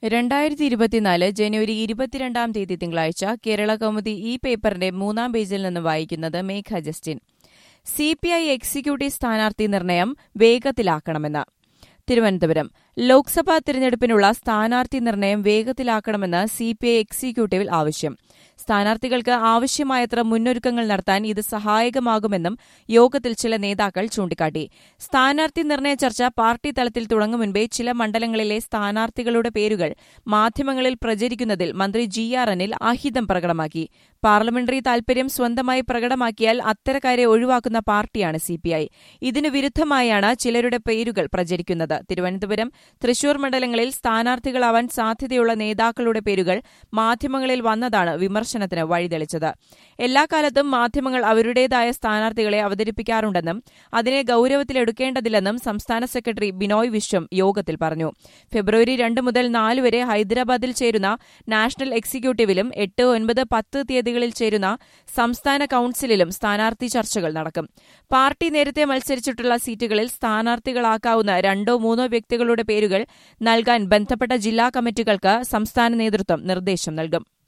രണ്ടായിരത്തി ഇരുപത്തിനാല് ജനുവരി ഇരുപത്തിരണ്ടാം തീയതി തിങ്കളാഴ്ച കേരള കൗമുദി ഈ പേപ്പറിന്റെ മൂന്നാം പേജിൽ നിന്ന് വായിക്കുന്നത് Megha Justin C P I executive സ്ഥാനാർത്ഥി നിർണയം വേഗത്തിലാക്കണമെന്ന് തിരുവനന്തപുരം ലോക്സഭാ തിരഞ്ഞെടുപ്പിനുള്ള സ്ഥാനാർത്ഥി നിർണയം വേഗത്തിലാക്കണമെന്ന് സി പി ഐ എക്സിക്യൂട്ടീവിൽ ആവശ്യം സ്ഥാനാർത്ഥികൾക്ക് ആവശ്യമായത്ര മുന്നൊരുക്കങ്ങൾ നടത്താൻ ഇത് സഹായകമാകുമെന്നും യോഗത്തിൽ ചില നേതാക്കൾ ചൂണ്ടിക്കാട്ടി സ്ഥാനാർത്ഥി നിർണയ ചർച്ച പാർട്ടി തലത്തിൽ തുടങ്ങും മുൻപേ ചില മണ്ഡലങ്ങളിലെ സ്ഥാനാർത്ഥികളുടെ പേരുകൾ മാധ്യമങ്ങളിൽ പ്രചരിക്കുന്നതിൽ മന്ത്രി ജി ആർ അനിൽ അഹിതം പ്രകടമാക്കി പാർലമെന്ററി താൽപര്യം സ്വന്തമായി പ്രകടമാക്കിയാൽ അത്തരക്കാരെ ഒഴിവാക്കുന്ന പാർട്ടിയാണ് സിപിഐ ഇതിനു വിരുദ്ധമായാണ് ചിലരുടെ പേരുകൾ പ്രചരിക്കുന്നത് തിരുവനന്തപുരം തൃശൂർ മണ്ഡലങ്ങളിൽ സ്ഥാനാർത്ഥികളാവാൻ സാധ്യതയുള്ള നേതാക്കളുടെ പേരുകൾ മാധ്യമങ്ങളിൽ വന്നതാണ് വിമർശനത്തിന് വഴിതെളിച്ചത് എല്ലാ കാലത്തും മാധ്യമങ്ങൾ അവരുടേതായ സ്ഥാനാർത്ഥികളെ അവതരിപ്പിക്കാറുണ്ടെന്നും അതിനെ ഗൌരവത്തിലെടുക്കേണ്ടതില്ലെന്നും സംസ്ഥാന സെക്രട്ടറി ബിനോയ് വിശ്വം യോഗത്തിൽ പറഞ്ഞു ഫെബ്രുവരി രണ്ട് മുതൽ നാല് വരെ ഹൈദരാബാദിൽ ചേരുന്ന നാഷണൽ എക്സിക്യൂട്ടീവിലും എട്ട് ഒൻപത് പത്ത് തീയതികളിൽ ചേരുന്ന സംസ്ഥാന കൌൺസിലിലും സ്ഥാനാർത്ഥി ചർച്ചകൾ നടക്കും പാർട്ടി നേരത്തെ മത്സരിച്ചിട്ടുള്ള സീറ്റുകളിൽ സ്ഥാനാർത്ഥികളാക്കാവുന്ന രണ്ടോ മൂന്നോ വ്യക്തികളുടെ പേരുകൾ നൽകാൻ ബന്ധപ്പെട്ട ജില്ലാ കമ്മിറ്റികൾക്ക് സംസ്ഥാന നേതൃത്വം നിർദ്ദേശം നൽകും